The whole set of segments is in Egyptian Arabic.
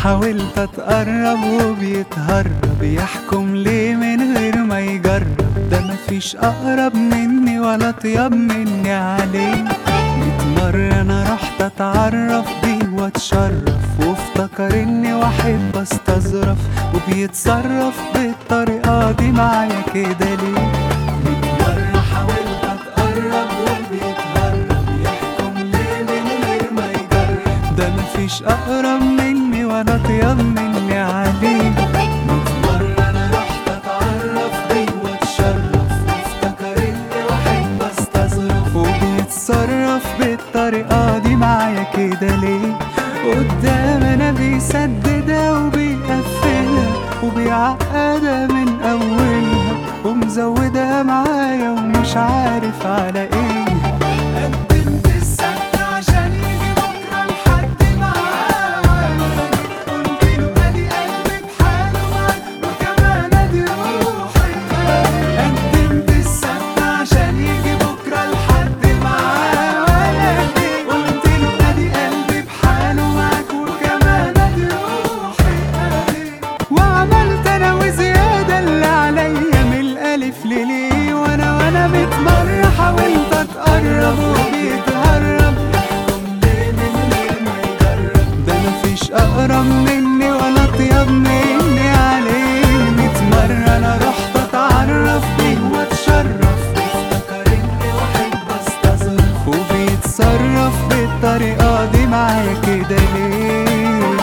حاولت اتقرب وبيتهرب يحكم ليه من غير ما يجرب ده مفيش اقرب مني ولا اطيب مني عليه ميت مرة انا رحت اتعرف بيه واتشرف وافتكر اني واحد بستظرف وبيتصرف بالطريقة دي معايا كده ليه ميت مرة حاولت اتقرب وبيتهرب يحكم ليه من غير ما يجرب ده مفيش اقرب مني ولا اطيب مني عليه ميت مرة انا رحت اتعرف بيه واتشرف وافتكر اني واحد بستظرف وبيتصرف بالطريقة دي معايا كده ليه قدام انا بيسددها وبيقفلها وبيعقدها من اولها ومزودها معايا ومش عارف على ايه قدمت السبت عشان يجي بكره لحد معاه قلت له ادي قلبي بحاله معاك وكمان ادي روحي قدمت السبت عشان يجي بكره لحد معاه قلت له ادي قلبي بحاله معاك وكمان ادي روحي وعملت انا وزياده اللي عليا من الالف لليه وانا وانا ميت مره حاولت اتقرب وبيتهرب يحكم ليه من غير ما يجرب ده مفيش اقرب مني ولا اطيب مني عليه ميت مره انا رحت اتعرف بيه واتشرف وافتكر اني واحد بستظرف وبيتصرف بالطريقه دي معايا كده ليه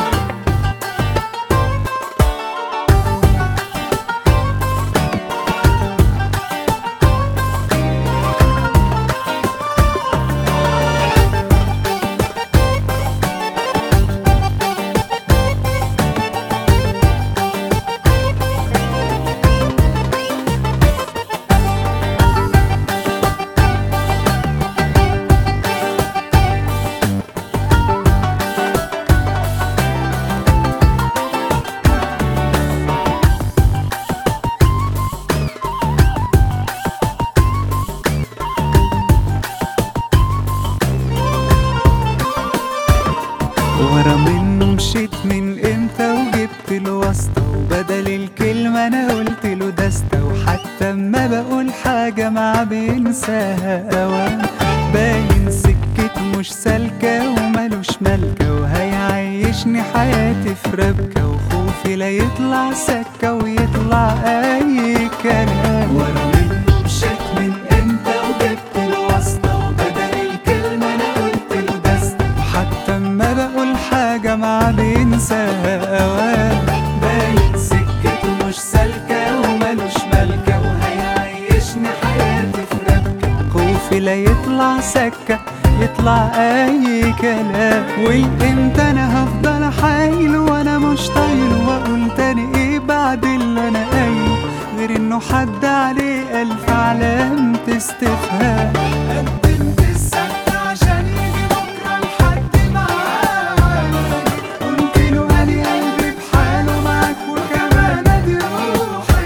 ورا منه مشيت من امتى وجبت له واسطة وبدل الكلمة انا قلت له دستة وحتى اما بقول حاجة ما بينساها اوام باين سكت مش سالكة ومالوش ملكة وهيعيشني حياتي في ربكة وخوفي لا يطلع سكة ويطلع اي كلام ورا منه مشيت من امتى وجبت له واسطة وبدل الكلمة انا قلت له دستة وحتى اما بقول حاجة ما بينساها اوام باين سكته مش سالكة ومالوش ملكة وهيعيشني حياتي في ربكة خوفي لا يطلع سكة يطلع اي كلام والامتى انا هفضل حايل وانا مش طايل واقول تاني ايه بعد اللي انا قايل غير انه حد عليه الف علامة استفهام قدمت السبت عشان يجي بكره لحد معاه قلت له ادي قلبي بحاله معاك وكمان ادي روحي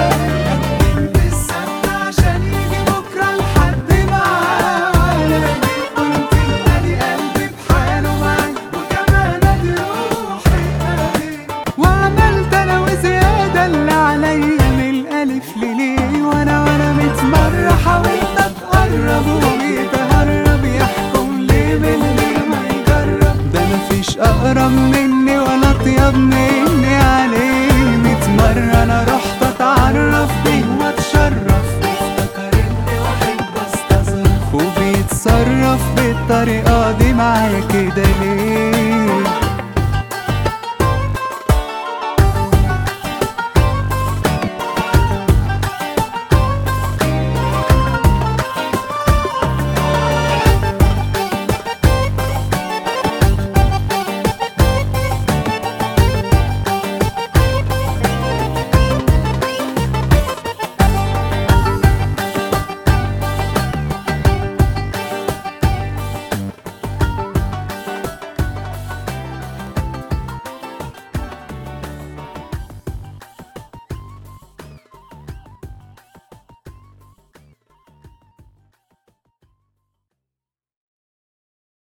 قدمت السبت عشان يجي بكره لحد معاه قلت له ادي قلبي بحاله معاك وكمان ادي روحي وعملت انا وزياده اللي عليا من الالف لليه وانا وانا ميت مره حاولت اتقرب وبيتهرب يحكم ليه من غير ما يجرب ده مفيش اقرب مني ولا اطيب مني عليه ميت مره انا رحت اتعرف بيه واتشرف وافتكر اني واحد بستظرف وبيتصرف بالطريقه دي معايا كده ليه